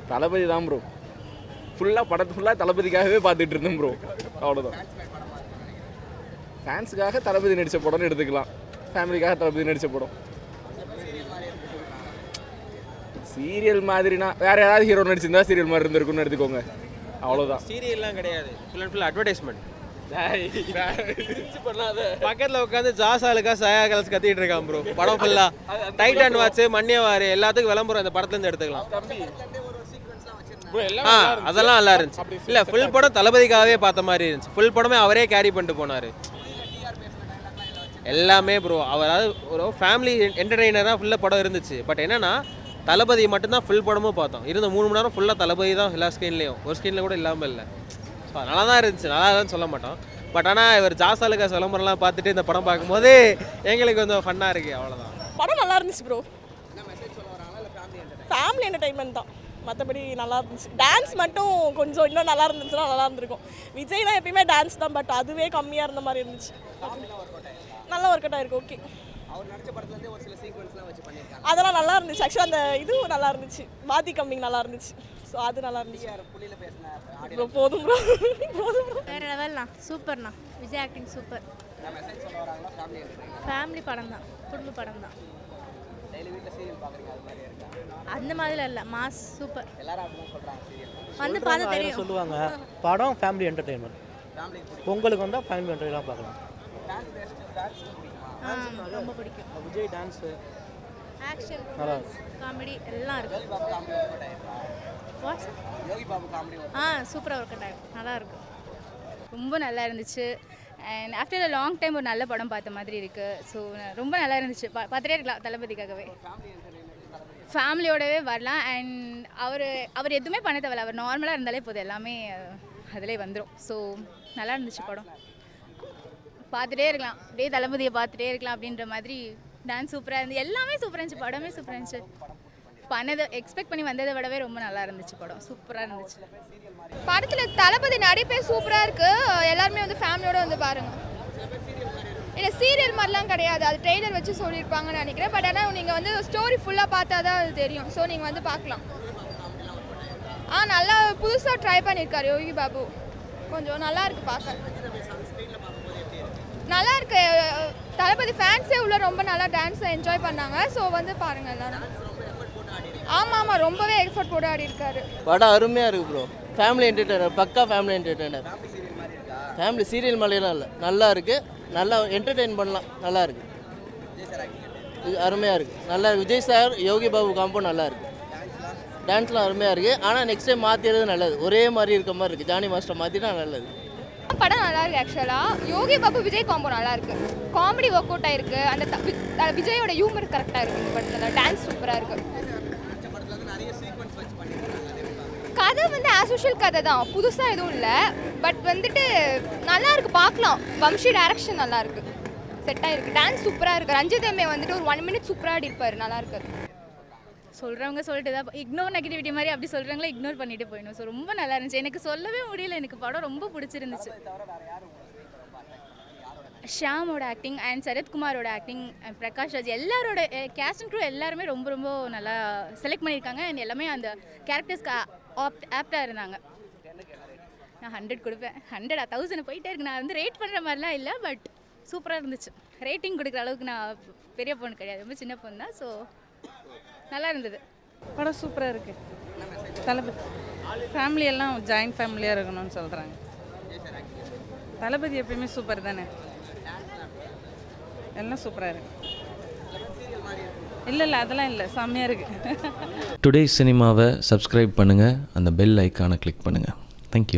தளபதி தான் ப்ரோ ஃபுல்லாக படத்து ஃபுல்லாக தளபதிக்காகவே பார்த்துட்டு இருந்தேன் ப்ரோ அவ்வளோதான் ஃபேன்ஸுக்காக தளபதி நடித்த படம்னு எடுத்துக்கலாம் ஃபேமிலிக்காக தளபதி நடித்த படம் சீரியல் மாதிரினா வேற ஏதாவது ஹீரோ நடிச்சிருந்தா சீரியல் மாதிரி இருந்திருக்கும்னு எடுத்துக்கோங்க அவ்வளோதான் சீரியல்லாம் கிடையாது ஃபுல் அண்ட் ஃபுல் அட்வர்டைஸ்மெண்ட் பண்ணாத பக்கத்தில் உட்காந்து ஜாசாலுக்கா சயா கலஸ் கத்திட்டு இருக்கான் ப்ரோ படம் ஃபுல்லா டைட்டன் வாட்ச் மண்ணியவாரு எல்லாத்துக்கும் விளம்பரம் இந்த படத்துல இருந்து எடுத்துக்கலாம் ப்ரோ எல்லாம் ஆ அதெல்லாம் நல்லா இருந்துச்சு இல்ல ஃபுல் படம் தளபதிக்காகவே பார்த்த மாதிரி இருந்துச்சு ஃபுல் படமே அவரே கேரி பண்ணிட்டு போனாரு எல்லாமே ப்ரோ அவராது ஒரு ஃபேமிலி என்டர்டெய்னராக ஃபுல்லாக படம் இருந்துச்சு பட் என்னன்னா தளபதி மட்டும்தான் ஃபுல் படமும் பார்த்தோம் இருந்த மூணு மணி நேரம் ஃபுல்லாக தளபதி தான் எல்லா ஸ்க்ரீன்லேயும் ஒரு ஸ்க்ரீனில் கூட இல்லாமல் இல்லை ஸோ நல்லா தான் இருந்துச்சு நல்லா இல்லைன்னு சொல்ல மாட்டோம் பட் ஆனால் இவர் ஜாசாலுக்கா விளம்பரம்லாம் பார்த்துட்டு இந்த படம் பார்க்கும்போது எங்களுக்கு கொஞ்சம் ஃபன்னாக இருக்குது அவ்வளோதான் படம் நல்லா இருந்துச்சு ப்ரோ ஃபேமிலி என்டர்டைன்மெண்ட் தான் மற்றபடி நல்லா இருந்துச்சு டான்ஸ் மட்டும் கொஞ்சம் இன்னும் நல்லா இருந்துச்சுன்னா நல்லா இருந்திருக்கும் விஜய் தான் எப்பயுமே டான்ஸ் தான் பட் அதுவே கம்மியாக இருந்த மாதிரி இருந்துச்சு நல்லா ஒர்க் அவுட் ஆயிருக்கு ஓகே அதெல்லாம் நல்லா இருந்துச்சு ஆக்சுவலாக அந்த இதுவும் நல்லா இருந்துச்சு வாதி கம்மிங் நல்லா இருந்துச்சு ஸோ அது நல்லா இருந்துச்சு Bro, போதும் ப்ரோ போதும் ப்ரோ வேற லெவல்ண்ணா சூப்பர்ண்ணா விஜய் ஆக்டிங் சூப்பர் ஃபேமிலி படம் தான் குடும்ப படம் தான் அந்த மாதிரிலாம் இல்லை மாஸ் சூப்பர் வந்து பார்த்தா ஆயிரம் தெரியும் சொல்லுவாங்க படம் ஃபேமிலி என்டர்டெயின்மெண்ட் பொங்கலுக்கு வந்தால் ஃபேமிலி என்டர்டெயினாக பார்க்கலாம் ஆ, ரொம்ப பிடிக்கும் விஜய் டான்ஸு ஆக்ஷன் நல்லா காமெடி எல்லாம் இருக்கு வாட்ஸ் ஆ சூப்பராக ஒர்க் ஆகும் நல்லா இருக்கும் ரொம்ப நல்லா இருந்துச்சு and after a long time ஒரு நல்ல படம் பார்த்த மாதிரி இருக்குது ஸோ ரொம்ப நல்லா இருந்துச்சு பா பார்த்துட்டே இருக்கலாம் தளபதிக்காகவே ஃபேமிலியோடவே வரலாம் அண்ட் அவர் அவர் எதுவுமே பண்ண தேவையில்ல அவர் நார்மலாக இருந்தாலே போதும் எல்லாமே அதிலே வந்துடும் ஸோ நல்லா இருந்துச்சு படம் பார்த்துட்டே இருக்கலாம் அப்படியே தளபதியை பார்த்துட்டே இருக்கலாம் அப்படின்ற மாதிரி டான்ஸ் சூப்பராக இருந்து எல்லாமே சூப்பராக இருந்துச்சு படமே சூப்பராக இருந்துச்சு பண்ணதை எக்ஸ்பெக்ட் பண்ணி வந்ததை விடவே ரொம்ப நல்லா இருந்துச்சு படம் சூப்பராக இருந்துச்சு படத்தில் தளபதி நடிப்பே சூப்பராக இருக்குது எல்லாருமே வந்து ஃபேமிலியோட வந்து பாருங்க இல்லை சீரியல் மாதிரிலாம் கிடையாது அது ட்ரெய்லர் வச்சு சொல்லியிருப்பாங்கன்னு நினைக்கிறேன் பட் ஆனால் நீங்கள் வந்து ஸ்டோரி ஃபுல்லாக பார்த்தா தான் அது தெரியும் ஸோ நீங்கள் வந்து பார்க்கலாம் ஆ நல்லா புதுசாக ட்ரை பண்ணியிருக்காரு யோகி பாபு கொஞ்சம் நல்லா இருக்கு பார்க்க நல்லா இருக்கு தளபதி ஃபேன்ஸே உள்ள ரொம்ப நல்லா டான்ஸை என்ஜாய் பண்ணாங்க ஸோ வந்து பாருங்கள் எல்லாரும் ஆமாம் ஆமாம் ரொம்பவே எஃபர்ட் போட்டு ஆடி இருக்காரு படம் அருமையாக இருக்குது ப்ரோ ஃபேமிலி என்டர்டெய்னர் பக்கா ஃபேமிலி என்டர்டெய்னர் ஃபேமிலி சீரியல் மாதிரிலாம் இல்லை நல்லா இருக்குது நல்லா என்டர்டெயின் பண்ணலாம் நல்லா இருக்குது இது அருமையாக இருக்குது நல்லா விஜய் சார் யோகி பாபு காம்போ நல்லா இருக்குது டான்ஸ்லாம் அருமையாக இருக்குது ஆனால் நெக்ஸ்ட் டைம் மாற்றிடுறது நல்லது ஒரே மாதிரி இருக்க மாதிரி இருக்குது ஜானி மாஸ்டர் மாற்றினா நல்லது படம் நல்லா இருக்கு ஆக்சுவலாக யோகி பாபு விஜய் காம்போ நல்லா இருக்கு காமெடி ஒர்க் அவுட் ஆயிருக்கு அந்த த- வி- அஹ் விஜயோட ஹியூமர் கரெக்டாக இருக்கு இந்த படத்தில் டான்ஸ் சூப்பராக இருக்கு கதை வந்து ஆஸ் யூஷுவல் கதை தான் புதுசாக எதுவும் இல்லை பட் வந்துட்டு நல்லா இருக்கு பார்க்கலாம் வம்ஷி டைரக்ஷன் நல்லா இருக்கு செட் ஆயிருக்கு டான்ஸ் சூப்பராக இருக்கு ரஞ்சித் எம்ஏ வந்துட்டு ஒரு ஒன் மினிட் சூப்பராக அடிப்பார் நல்லா இருக்கு சொல்கிறவங்க சொல்லிட்டு தான் இக்னோர் நெகட்டிவிட்டி மாதிரி அப்படி சொல்கிறாங்களா இக்னோர் பண்ணிட்டு போயிடும் ஸோ ரொம்ப நல்லா இருந்துச்சு எனக்கு சொல்லவே முடியல எனக்கு படம் ரொம்ப பிடிச்சிருந்துச்சு ஷியாமோட ஆக்டிங் அண்ட் சரத்குமாரோட ஆக்டிங் பிரகாஷ் ராஜ் எல்லாரோட கேஸ்ட் அண்ட் க்ரூ எல்லாருமே ரொம்ப ரொம்ப நல்லா செலக்ட் பண்ணியிருக்காங்க அண்ட் எல்லாமே அந்த கேரக்டர்ஸ்க்கு ஆப்ட் ஆப்டாக இருந்தாங்க நான் ஹண்ட்ரட் கொடுப்பேன் ஹண்ட்ரட் தௌசண்ட் போயிட்டே இருக்கு நான் வந்து ரேட் பண்ணுற மாதிரிலாம் இல்லை பட் சூப்பராக இருந்துச்சு ரேட்டிங் கொடுக்குற அளவுக்கு நான் பெரிய பொண்ணு கிடையாது ரொம்ப சின்ன பொண்ணு தான் ஸோ நல்லா இருந்தது படம் சூப்பராக இருக்குது தளபதி ஃபேமிலி எல்லாம் ஜாயின்ட் ஃபேமிலியாக இருக்கணும்னு சொல்கிறாங்க தளபதி எப்பயுமே சூப்பர் தானே எல்லாம் சூப்பராக இருக்கு இல்லை இல்லை அதெல்லாம் இல்லை செம்மையாக இருக்குது டுடே சினிமாவை சப்ஸ்கிரைப் பண்ணுங்கள் அந்த பெல் ஐக்கானை கிளிக் பண்ணுங்கள் தேங்க்யூ